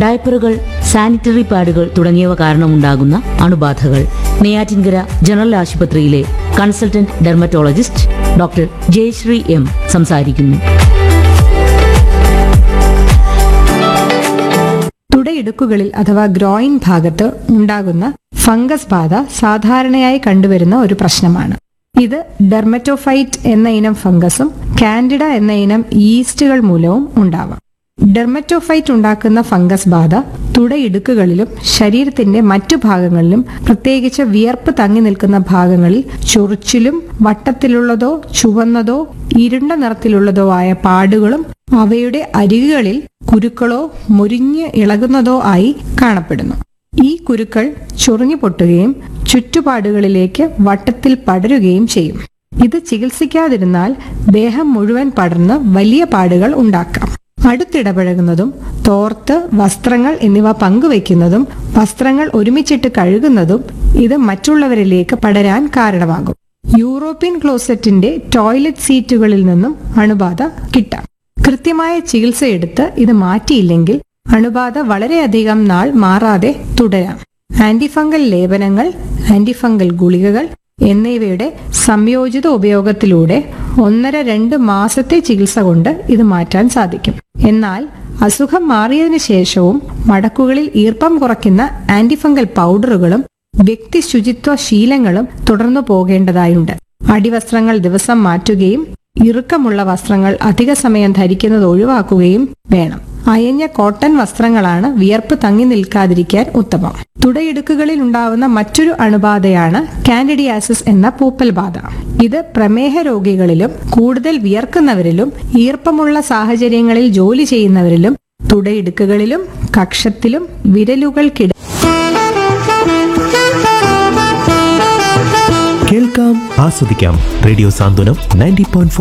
ഡയപ്പറുകൾ sanitary പാഡുകൾ തുടങ്ങിയവ കാരണമുണ്ടാകുന്ന അണുബാധകൾ നെയ്യാറ്റിൻകര ജനറൽ ആശുപത്രിയിലെ consultant dermatologist doctor Jayashree M സംസാരിക്കുന്നു തുടയിടുക്കുകളിൽ അഥവാ ഗ്രോയിൻ ഭാഗത്ത് ഉണ്ടാകുന്ന ഫംഗസ് ബാധ സാധാരണയായി കണ്ടുവരുന്ന ഒരു പ്രശ്നമാണ് ഇത് ഡെർമറ്റോഫൈറ്റ് എന്ന ഇനം ഫംഗസും കാൻഡിഡ എന്ന ഇനം ഈസ്റ്റുകൾ മൂലവും ഉണ്ടാവാം ഡെർമറ്റോഫൈറ്റ് ഉണ്ടാക്കുന്ന ഫംഗസ് ബാധ തുടയിടുക്കുകളിലും ശരീരത്തിന്റെ മറ്റു ഭാഗങ്ങളിലും പ്രത്യേകിച്ച് വിയർപ്പ് തങ്ങി നിൽക്കുന്ന ഭാഗങ്ങളിൽ ചൊറിച്ചിലും വട്ടത്തിലുള്ളതോ ചുവന്നതോ ഇരുണ്ട നിറത്തിലുള്ളതോ ആയ പാടുകളും അവയുടെ അരികുകളിൽ കുരുക്കളോ മുരിഞ്ഞ് ഇളകുന്നതോ ആയി കാണപ്പെടുന്നു ഈ കുരുക്കൾ ചൊറിഞ്ഞു പൊട്ടുകയും ചുറ്റുപാടുകളിലേക്ക് വട്ടത്തിൽ പടരുകയും ചെയ്യും ഇത് ചികിത്സിക്കാതിരുന്നാൽ ദേഹം മുഴുവൻ പടർന്ന് വലിയ പാടുകൾ ഉണ്ടാക്കാം അടുത്തിടപഴകുന്നതും തോർത്ത് വസ്ത്രങ്ങൾ എന്നിവ പങ്കുവയ്ക്കുന്നതും വസ്ത്രങ്ങൾ ഒരുമിച്ചിട്ട് കഴുകുന്നതും ഇത് മറ്റുള്ളവരിലേക്ക് പടരാൻ കാരണമാകും യൂറോപ്യൻ ക്ലോസറ്റിന്റെ ടോയ്ലറ്റ് സീറ്റുകളിൽ നിന്നും അണുബാധ കിട്ടാം കൃത്യമായ ചികിത്സയെടുത്ത് ഇത് മാറ്റിയില്ലെങ്കിൽ അണുബാധ വളരെയധികം നാൾ മാറാതെ തുടരാം ആന്റിഫംഗൽ ലേപനങ്ങൾ ആന്റിഫംഗൽ ഗുളികകൾ എന്നിവയുടെ സംയോജിത ഉപയോഗത്തിലൂടെ ഒന്നര രണ്ട് മാസത്തെ ചികിത്സ കൊണ്ട് ഇത് മാറ്റാൻ സാധിക്കും എന്നാൽ അസുഖം മാറിയതിനു ശേഷവും മടക്കുകളിൽ ഈർപ്പം കുറയ്ക്കുന്ന ആന്റിഫംഗൽ പൗഡറുകളും വ്യക്തി ശുചിത്വ ശീലങ്ങളും തുടർന്നു പോകേണ്ടതായുണ്ട് അടിവസ്ത്രങ്ങൾ ദിവസം മാറ്റുകയും ഇറുക്കമുള്ള വസ്ത്രങ്ങൾ അധിക സമയം ധരിക്കുന്നത് ഒഴിവാക്കുകയും വേണം അയഞ്ഞ കോട്ടൺ വസ്ത്രങ്ങളാണ് വിയർപ്പ് തങ്ങി നിൽക്കാതിരിക്കാൻ ഉത്തമം തുടയിടുക്കുകളിൽ ഉണ്ടാവുന്ന മറ്റൊരു അണുബാധയാണ് കാൻഡിഡിയാസിസ് എന്ന പൂപ്പൽ ബാധ ഇത് പ്രമേഹ രോഗികളിലും കൂടുതൽ വിയർക്കുന്നവരിലും ഈർപ്പമുള്ള സാഹചര്യങ്ങളിൽ ജോലി ചെയ്യുന്നവരിലും തുടയിടുക്കുകളിലും കക്ഷത്തിലും വിരലുകൾക്കിട കേൾക്കാം ആസ്വദിക്കാം റേഡിയോ സാന്ത്വനം നയൻറ്റി പോയിന്റ്